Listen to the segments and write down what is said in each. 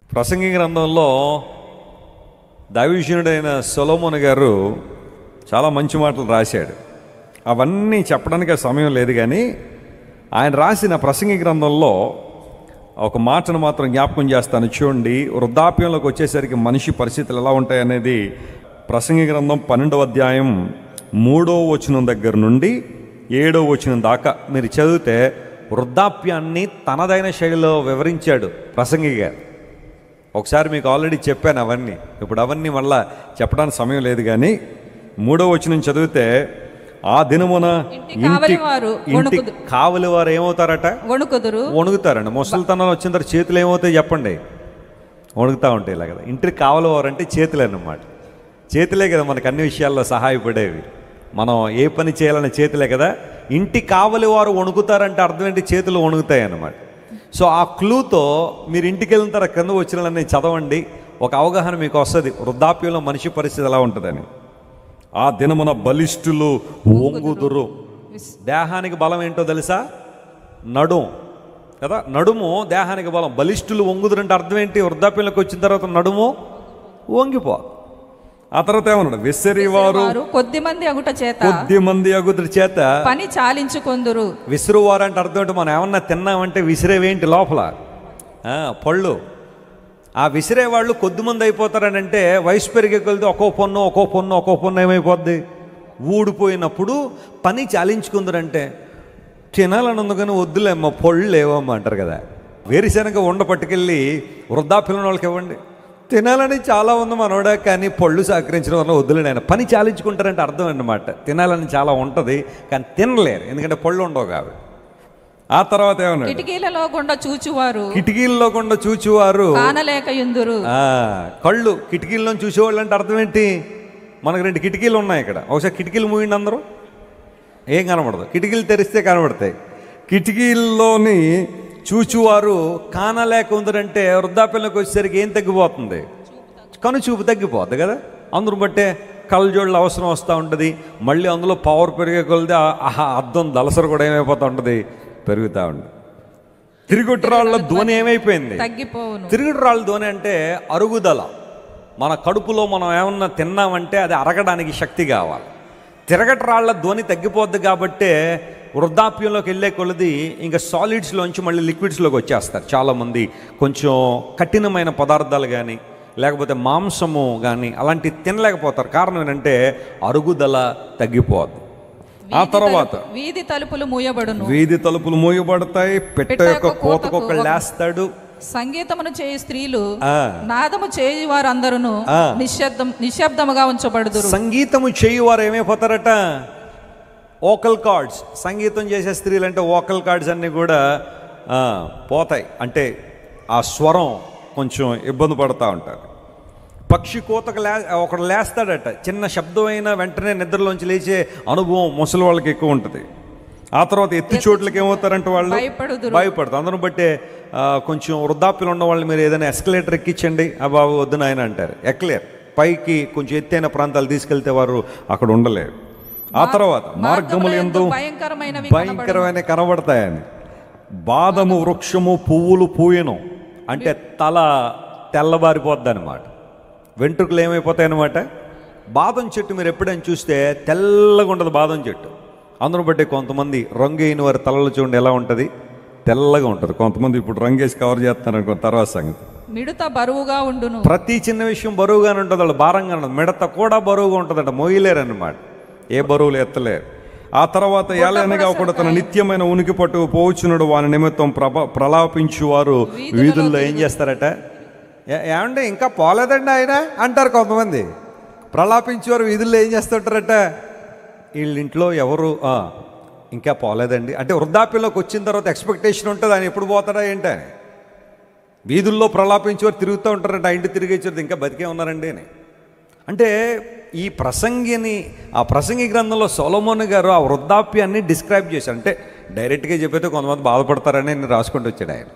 ప్రసంగి గ్రంథంలో దైవజనుడైన సొలోమోన్ గారు చాలా మంచి మాటలు రాశాడు అవన్నీ చెప్పడానికి సమయం లేదు కానీ ఆయన రాసిన ప్రసంగి గ్రంథంలో ఒక మాటను మాత్రం జ్ఞాపకం చేస్తాను చూడండి వృద్ధాప్యంలోకి వచ్చేసరికి మనిషి పరిస్థితులు ఎలా ఉంటాయనేది ప్రసంగి గ్రంథం పన్నెండవ అధ్యాయం మూడో వచనం దగ్గర నుండి ఏడో వచనం దాకా మీరు చదివితే వృద్ధాప్యాన్ని తనదైన శైలిలో వివరించాడు ప్రసంగి గారు ఒకసారి మీకు ఆల్రెడీ చెప్పాను అవన్నీ ఇప్పుడు అవన్నీ మళ్ళా చెప్పడానికి సమయం లేదు కానీ మూడో వచనం చదివితే ఆ దినమున ఇంటి ఇంటి కావలివారు ఇంటి వణుకుదు. కావలి వారు ఏమవుతారట వణుకుదురు వణుకుతారండి ముసలితనం వచ్చిన తర్వాత చేతులు ఏమవుతాయి చెప్పండి వణుకుతూ ఉంటాయి ఇలా కదా ఇంటికి కావలవారంటే చేతులే అన్నమాట చేతులే కదా మనకు అన్ని విషయాల్లో సహాయపడేవి మనం ఏ పని చేయాలన్న చేతులే కదా ఇంటి కావలి వారు వణుకుతారంటే అర్థం ఏంటి చేతులు వణుకుతాయి అన్నమాట సో ఆ క్లూతో మీరు ఇంటికి వెళ్ళిన తర్వాత కింద వచ్చిన చదవండి ఒక అవగాహన మీకు వస్తుంది వృద్ధాప్యంలో మనిషి పరిస్థితి ఎలా ఉంటుందని ఆ దినమున బలిష్ఠులు వంగుదురు దేహానికి బలం ఏంటో తెలుసా నడుం కదా నడుము దేహానికి బలం బలిష్ఠులు వంగుదురు అంటే అర్థం ఏంటి వృద్ధాప్యంలోకి వచ్చిన తర్వాత నడుము వంగిపో ఆ తర్వాత ఏమన్నాడు విసిరివారు వారు కొద్ది మంది అగుట చేత కొద్ది మంది అగుదురి చేత పని చాలించుకొందురు విసురువారు అంటే అర్థం ఏంటి మనం ఏమన్నా తిన్నామంటే విసిరేవేంటి లోపల ఆ, పళ్ళు ఆ విసిరేవాళ్ళు కొద్దిమంది అయిపోతారని అంటే వయసు పెరిగే కొలిది ఒక్కో పొన్ను ఒక్కో పొన్ను ఒక్కో పొన్ను ఏమైపోద్ది ఊడిపోయినప్పుడు పని చాలించుకుందరంటే తినాలని ఉంది కానీ వద్దులేమ్మ పళ్ళు లేవమ్మ అంటారు కదా వేరుశనగ ఉండ పట్టుకెళ్ళి వృద్ధాప్యుల వాళ్ళకి ఇవ్వండి తినాలని చాలా ఉంది మనోడా కానీ పళ్ళు సహకరించడం వల్ల వద్దులేని ఆయన పని చాలించుకుంటారంటే అర్థం అన్నమాట తినాలని చాలా ఉంటుంది కానీ తినలేరు ఎందుకంటే పళ్ళు ఉండవు కాబట్టి ఆ తర్వాత ఏమన్నాడు కిటికీలలో గుండా చూచువారు కిటికీల్లో కొండ చూచువారు కానలేక యుందురు ఆ, కళ్ళు కిటికీల్లో చూసేవాళ్ళు అంటే అర్థం ఏంటి మనకు రెండు కిటికీలు ఉన్నాయి ఇక్కడ ఒకసారి కిటికీలు మూయండి అందరూ ఏం కనబడదు కిటికీలు తెరిస్తే కనబడతాయి కిటికీల్లోని చూచువారు కానలేక ఉందరంటే వృద్ధాప్యంలోకి వచ్చేసరికి ఏం తగ్గిపోతుంది కను చూపు తగ్గిపోద్ది కదా అందరూ బట్టే కళ్ళజోళ్ళ అవసరం వస్తూ ఉంటుంది మళ్ళీ అందులో పవర్ పెరిగే కొలిది ఆ- ఆహా అద్దం దలసరు కూడా ఏమైపోతూ ఉంటుంది పెరుగుతూ ఉంటుంది తిరుగుడు రాళ్ళ ధ్వని ఏమైపోయింది తగ్గిపోవును తిరుగుడు రాళ్ళ ధ్వని అంటే అరుగుదల మన కడుపులో మనం ఏమన్నా తిన్నామంటే అది అరగడానికి శక్తి కావాలి తిరగటి రాళ్ళ ధ్వని తగ్గిపోద్ది కాబట్టే వృద్ధాప్యంలోకి వెళ్ళే కొలది ఇంకా సాలిడ్స్లోంచి మళ్ళీ లిక్విడ్స్లోకి వచ్చేస్తారు చాలామంది కొంచెం కఠినమైన పదార్థాలు కానీ లేకపోతే మాంసము కానీ అలాంటివి తినలేకపోతారు కారణం ఏంటంటే అరుగుదల తగ్గిపోద్ది ఆ తర్వాత వీధి తలుపులు మూయబడును వీధి తలుపులు మూయబడతాయి పెట్ట యొక్క కోతకొక లేస్తాడు సంగీతమును చేయి స్త్రీలు ఆ. నాదము చేయి వారందరూ ఆ. నిశ్శబ్దం నిశ్శబ్దముగా ఉంచబడుదురు సంగీతము చేయువారు ఏమైపోతారట ఓకల్ కార్డ్స్ సంగీతం చేసే స్త్రీలు అంటే ఓకల్ కార్డ్స్ అన్నీ కూడా ఆ, పోతాయి అంటే ఆ స్వరం కొంచెం ఇబ్బంది పడుతూ ఉంటారు పక్షి కోతకు లే ఒకడు లేస్తాడట చిన్న శబ్దమైన వెంటనే నిద్రలోంచి లేచే అనుభవం ముసలి వాళ్ళకి ఎక్కువ ఉంటుంది ఆ తర్వాత ఎత్తు చోట్లకి ఏమవుతారంటే వాళ్ళు భయపడుదురు. భయపడతారు అందరం బట్టే ఆ, కొంచెం వృద్ధాప్యులు ఉన్న వాళ్ళు మీరు ఏదైనా ఎస్కలేటర్ ఎక్కించండి ఆ బాబు వద్దు నాయన అంటారు ఎక్కలేరు పైకి కొంచెం ఎత్తైన ప్రాంతాలు తీసుకెళ్తే వారు అక్కడ ఉండలేరు ఆ తర్వాత మార్గములు ఎందు భయంకరమైనవి భయంకరమైన కనబడతాయని బాదము వృక్షము పువ్వులు పూయను అంటే తల తెల్లబారిపోద్ది అనమాట వెంట్రుకలు ఏమైపోతాయి అనమాట బాదం చెట్టు మీరు ఎప్పుడైనా చూస్తే తెల్లగా ఉండదు బాదం చెట్టు అందరూ బట్టి కొంతమంది రంగు అయిన వారి తలలో చూడండి ఎలా ఉంటుంది తెల్లగా ఉంటుంది కొంతమంది ఇప్పుడు రంగేసి కవర్ చేస్తున్నారు అనుకో తర్వాత సంగతి మిడత బరువుగా ఉండును ప్రతి చిన్న విషయం బరువుగానే ఉంటుంది వాళ్ళు భారంగా ఉంటుంది మిడత కూడా బరువుగా ఉంటుందంట మోయలేరు అన్నమాట ఏ బరువులు ఎత్తలేరు ఆ తర్వాత ఏలైనగా ఒకడు తన నిత్యమైన ఉనికి పట్టు పోవచ్చునుడు వాని నిమిత్తం ప్రభ ప్రలాపించువారు వీధుల్లో ఏం చేస్తారట ఏ- ఏమంటే ఇంకా పోలేదండి ఆయన అంటారు కొంతమంది ప్రలాపించేవారు వీధుల్లో ఏం చేస్తుంటారట వీళ్ళ ఇంట్లో ఎవరు ఆ, ఇంకా పోలేదండి అంటే వృద్ధాప్యంలోకి వచ్చిన తర్వాత ఎక్స్పెక్టేషన్ ఉంటుంది ఆయన ఎప్పుడు పోతాడా ఏంటని వీధుల్లో ప్రలాపించేవారు తిరుగుతూ ఉంటారంట ఆ ఇంటి తిరిగేచ్చారు ఇంకా బతికే ఉన్నారండి అని అంటే ఈ ప్రసంగిని ఆ ప్రసంగి గ్రంథంలో సొలమోన్ గారు ఆ వృద్ధాప్యాన్ని డిస్క్రైబ్ చేశారు అంటే డైరెక్ట్గా చెప్పితే కొంతమంది బాధపడతారని నేను రాసుకుంటూ వచ్చాడు ఆయన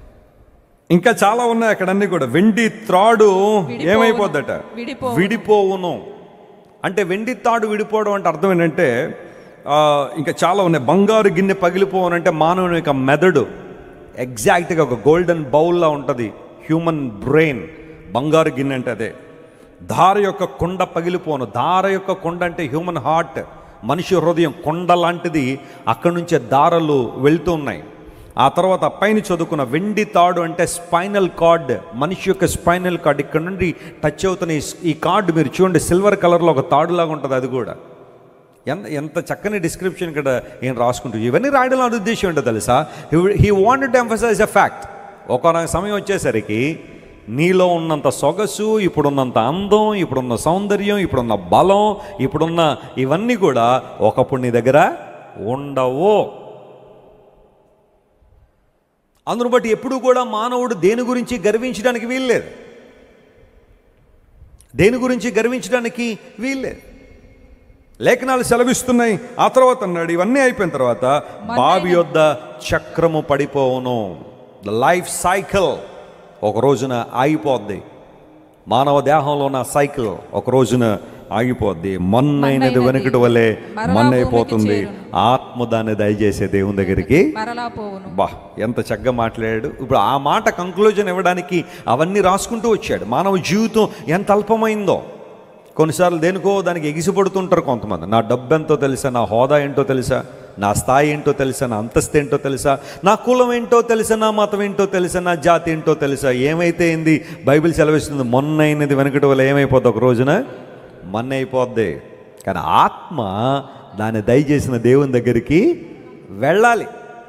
ఇంకా చాలా ఉన్నాయి అక్కడన్నీ కూడా వెండి త్రాడు ఏమైపోద్దట విడిపోవును. విడిపోవును అంటే వెండి తాడు విడిపోవడం అంటే అర్థం ఏంటంటే ఆ, ఇంకా చాలా ఉన్నాయి బంగారు గిన్నె పగిలిపోవనంటే మానవుని యొక్క మెదడు ఎగ్జాక్ట్గా ఒక గోల్డెన్ బౌల్లా ఉంటుంది హ్యూమన్ బ్రెయిన్ బంగారు గిన్నె అంటే అదే ధార యొక్క కొండ పగిలిపోను ధార యొక్క కొండ అంటే హ్యూమన్ హార్ట్ మనిషి హృదయం కొండ లాంటిది అక్కడి నుంచే దారలు వెళ్తూ ఉన్నాయి ఆ తర్వాత పైన చదువుకున్న వెండి తాడు అంటే స్పైనల్ కార్డ్ మనిషి యొక్క స్పైనల్ కార్డ్ ఇక్కడ నుండి టచ్ అవుతున్న ఈ- ఈ కార్డు మీరు చూడండి సిల్వర్ కలర్లో ఒక తాడులాగా ఉంటుంది అది కూడా ఎంత ఎంత చక్కని డిస్క్రిప్షన్ ఇక్కడ ఏం రాసుకుంటూ ఇవన్నీ రాయడంలో అనే ఉద్దేశం ఏంటో తెలుసా he wanted to emphasize a fact ఒక సమయం వచ్చేసరికి నీలో ఉన్నంత సొగసు ఇప్పుడున్నంత అందం ఇప్పుడున్న సౌందర్యం ఇప్పుడున్న బలం ఇప్పుడున్న ఇవన్నీ కూడా ఒకప్పుడు నీ దగ్గర ఉండవు అందును బట్టి ఎప్పుడు కూడా మానవుడు దేని గురించి గర్వించడానికి వీల్లేదు దేని గురించి గర్వించడానికి వీల్లేదు లేఖనాలు సెలవిస్తున్నాయి ఆ తర్వాత అన్నాడు ఇవన్నీ అయిపోయిన తర్వాత బావి యొద్ద చక్రము పడిపోవును ద లైఫ్ సైకిల్ ఒక రోజున ఆగిపోద్ది మానవ దేహంలో ఉన్న సైకిల్ ఒక రోజున ఆగిపోద్ది మన్నైనది వెనుకటి వల్లే మరలా మన్నైపోతుంది భూమికి ఆత్మ దాన్ని దయచేసే దేవుని దగ్గరికి మరలా పోవును బా ఎంత చక్కగా మాట్లాడాడు ఇప్పుడు ఆ మాట కంక్లూజన్ ఇవ్వడానికి అవన్నీ రాసుకుంటూ వచ్చాడు మానవ జీవితం ఎంత అల్పమైందో కొన్నిసార్లు దేనికో దానికి ఎగిసిపడుతుంటారు కొంతమంది నా డబ్బు ఎంతో తెలుసా నా హోదా ఏంటో తెలుసా నా స్థాయి ఏంటో తెలుసా నా అంతస్తు ఏంటో తెలుసా నా కులం ఏంటో తెలుసా నా మతం ఏంటో తెలుసా నా జాతి ఏంటో తెలుసా ఏమైతే ఏంది బైబిల్ సెలవిస్తుంది మొన్న అయినది వెనకటి వల్ల ఏమైపోద్ది ఒక రోజున మొన్న అయిపోద్ది కానీ ఆత్మ దాన్ని దయచేసిన దేవుని దగ్గరికి వెళ్ళాలి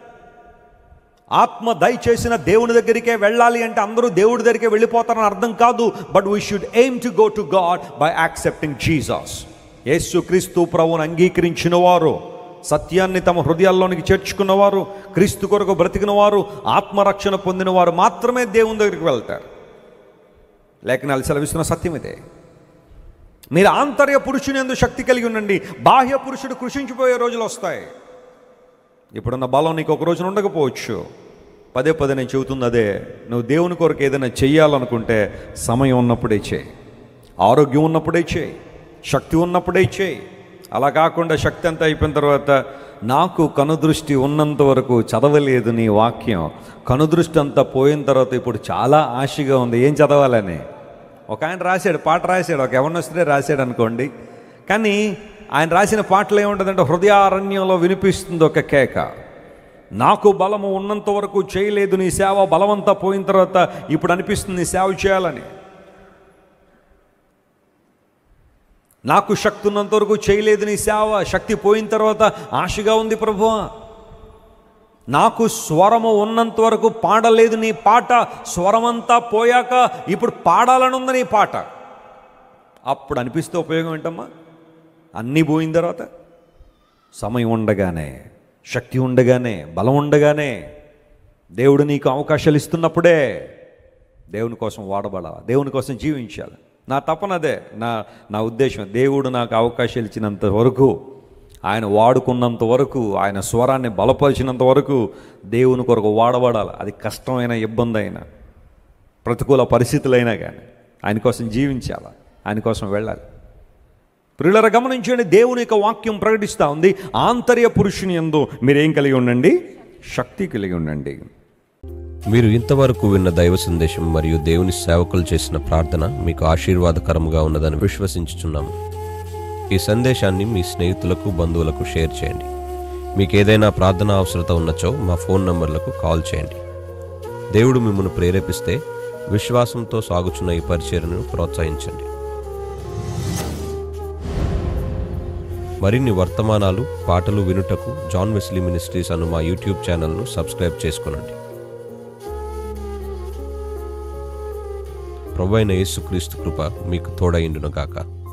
ఆత్మ దయచేసిన దేవుని దగ్గరికే వెళ్ళాలి అంటే అందరూ దేవుడి దగ్గరికే వెళ్ళిపోతారని అర్థం కాదు but we should aim to go to God by accepting Jesus Yesu Kristu ప్రభువును అంగీకరించిన వారు సత్యాన్ని తమ హృదయాల్లోనికి చేర్చుకున్నవారు క్రీస్తు కొరకు బ్రతికిన వారు ఆత్మరక్షణ పొందిన వారు మాత్రమే దేవుని దగ్గరికి వెళ్తారు లేఖనాలు సెలవిస్తున్న సత్యం ఇదే మీరు ఆంతర్య పురుషుని ఎందు శక్తి కలిగి ఉండండి బాహ్య పురుషుడు కృషించిపోయే రోజులు వస్తాయి ఇప్పుడున్న బలం నీకు ఒక రోజున ఉండకపోవచ్చు పదే పదే నేను చెబుతుంది అదే నువ్వు దేవుని కొరకు ఏదైనా చెయ్యాలనుకుంటే సమయం ఉన్నప్పుడే చేయి ఆరోగ్యం ఉన్నప్పుడే చేయి శక్తి ఉన్నప్పుడే చేయి అలా కాకుండా శక్తి అంతా అయిపోయిన తర్వాత నాకు కనుదృష్టి ఉన్నంత వరకు చదవలేదు నీ వాక్యం కనుదృష్టి అంతా పోయిన తర్వాత ఇప్పుడు చాలా ఆశగా ఉంది ఏం చదవాలని ఒక ఆయన రాశాడు పాట రాశాడు ఒక ఎవరినొస్తే రాశాడు అనుకోండి కానీ ఆయన రాసిన పాటలు ఏముంటుందంటే హృదయారణ్యంలో వినిపిస్తుంది ఒక కేక నాకు బలము ఉన్నంత వరకు చేయలేదు నీ సేవ బలమంతా పోయిన తర్వాత ఇప్పుడు అనిపిస్తుంది నీ సేవ చేయాలని నాకు శక్తి ఉన్నంత వరకు చేయలేదు నీ సేవ శక్తి పోయిన తర్వాత ఆశగా ఉంది ప్రభువా నాకు స్వరము ఉన్నంత వరకు పాడలేదు నీ పాట స్వరమంతా పోయాక ఇప్పుడు పాడాలని ఉంది నీ పాట అప్పుడు అనిపిస్తే ఉపయోగం ఏంటమ్మా అన్నీ పోయిన తర్వాత సమయం ఉండగానే శక్తి ఉండగానే బలం ఉండగానే దేవుడు నీకు అవకాశాలు ఇస్తున్నప్పుడే దేవుని కోసం వాడబడాలి దేవుని కోసం జీవించాలి నా తపనదే నా నా ఉద్దేశం దేవుడు నాకు అవకాశాలు ఇచ్చినంత వరకు ఆయన వాడుకున్నంత వరకు ఆయన స్వరాన్ని బలపరిచినంత వరకు దేవుని కొరకు వాడబడాలి అది కష్టమైన ఇబ్బంది అయినా ప్రతికూల పరిస్థితులైనా కానీ ఆయన కోసం జీవించాలి ఆయన కోసం వెళ్ళాలి ప్రియులర గమనించండి దేవుని యొక్క వాక్యం ప్రకటిస్తూ ఉంది ఆంతర్య పురుషుని ఎందు మీరేం కలిగి ఉండండి శక్తి కలిగి ఉండండి మీరు ఇంతవరకు విన్న దైవ సందేశం మరియు దేవుని సేవకులు చేసిన ప్రార్థన మీకు ఆశీర్వాదకరముగా ఉన్నదని విశ్వసించుచున్నాము ఈ సందేశాన్ని మీ స్నేహితులకు బంధువులకు షేర్ చేయండి మీకు ఏదైనా ప్రార్థన అవసరత ఉన్నచో మా ఫోన్ నంబర్లకు కాల్ చేయండి దేవుడు మిమ్మల్ని ప్రేరేపిస్తే విశ్వాసంతో సాగుచున్న ఈ పరిచర్ను ప్రోత్సహించండి మరిన్ని వర్తమానాలు పాటలు వినుటకు జాన్ వెస్లీ మినిస్ట్రీస్ అను మా యూట్యూబ్ ఛానల్ను సబ్స్క్రైబ్ చేసుకునండి ప్రభు అయిన యేసుక్రీస్తు కృప మీకు తోడైండును గాక